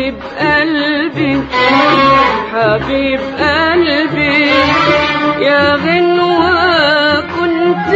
حبيب قلبي حبيب قلبي يا غنوة كنت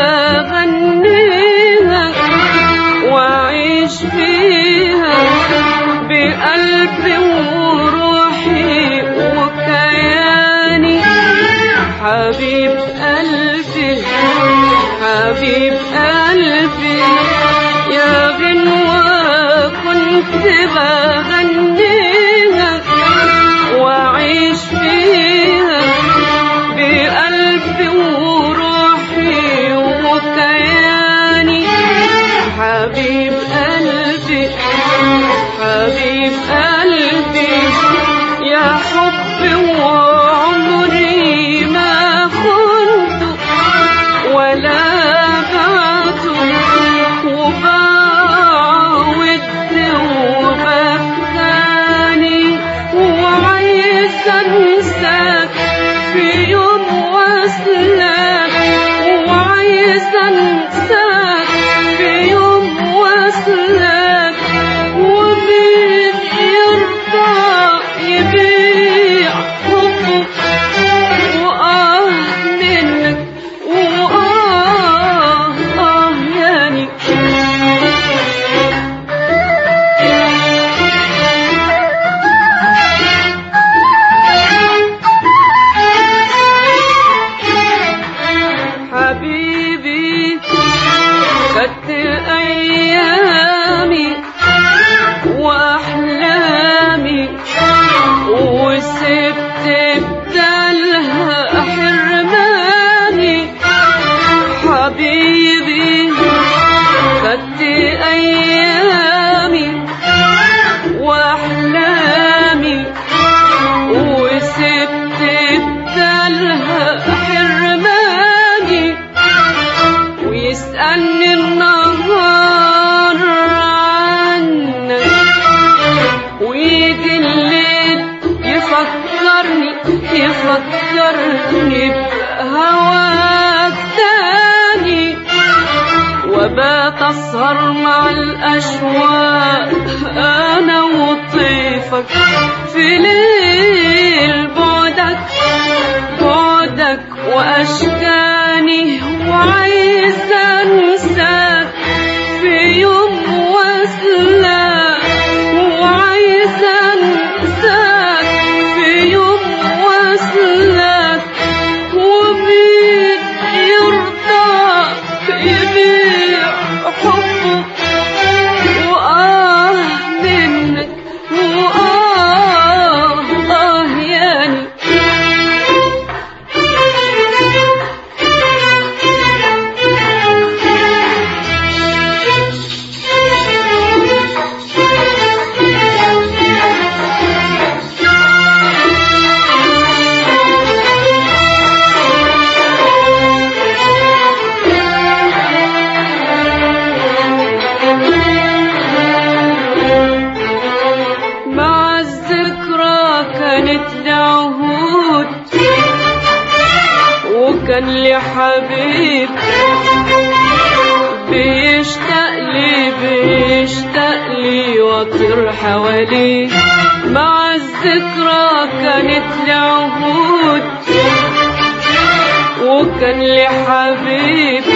بغنيها وأعيش فيها بقلبي وروحي وكياني حبيب قلبي حبيب قلبي يا غنوة كنت بغنيها وأعيش فيها بقلبي وروحي وكياني حبيب قلبي حبيب قلبي يا حبي وعمري ما كنت ولا بعت وبعود وبكاني وعايز انساك في يوم وصلك وعايز انساك في يوم وصلك ومين يرضى يبيع حبه وآه منك وآه آه يعني حبيبي خدت أيامي وأحلامي وسبت بدلها حرماني حبيبي خدت أيامي وأحلامي وسبت بدلها حرماني ويسألني النهار عنك ويجي الليل يفكرني يفكرني بهواك تاني وبات أسهر مع الأشواق أنا وطيفك في ليل بعدك بعدك وأشكاني وعايز أنساك في يوم وصلك وعايز أنساك في يوم وصلك ومين يرضى يبيع حبه وآه منك وآه آه يعني مع الذكرى كانت لعهود وكان لي حبيب بيشتاق لي بيشتاق لي واطير حواليه مع الذكرى كانت لعهود وكان لي حبيب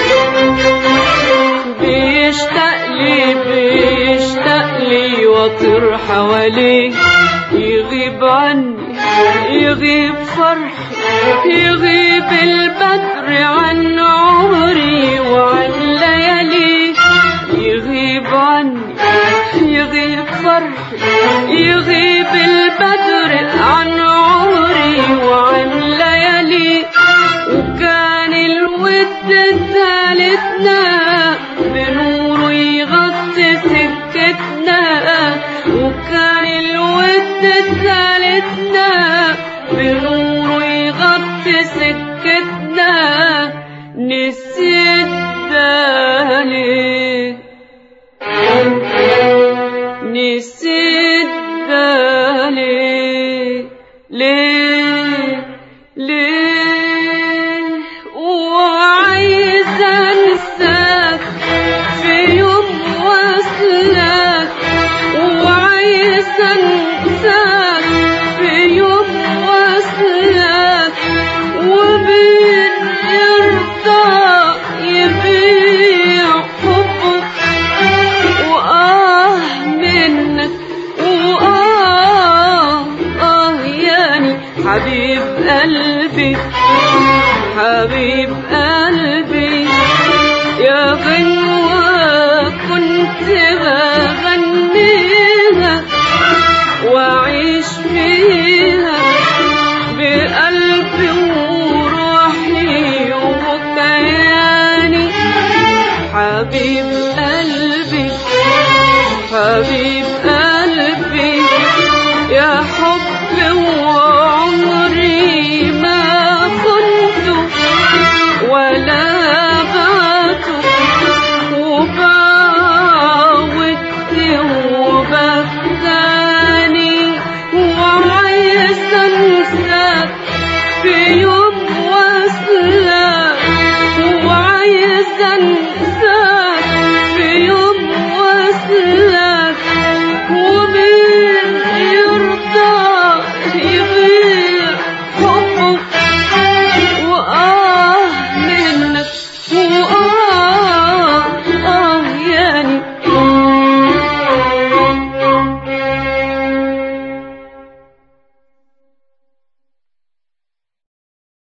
بيشتاق لي بيشتاق لي واطير حواليه يغيب عني يغيب فرحي يغيب البدر عن عمري وعن ليالي يغيب عني يغيب فرحي يغيب البدر عن عمري وعن ليالي وكان الود ثالثنا بنوره يغطي سكتنا وكان الود ثالثنا بنوره يغطي سكتنا نسيت ده ليه نسيت ده ليه ليه ليه وعايز انساك في يوم وصلك وعايز انساك حبيب قلبي يا غنوة كنت بغنيها وأعيش فيها بقلبي وروحي وكياني حبيب قلبي حبيب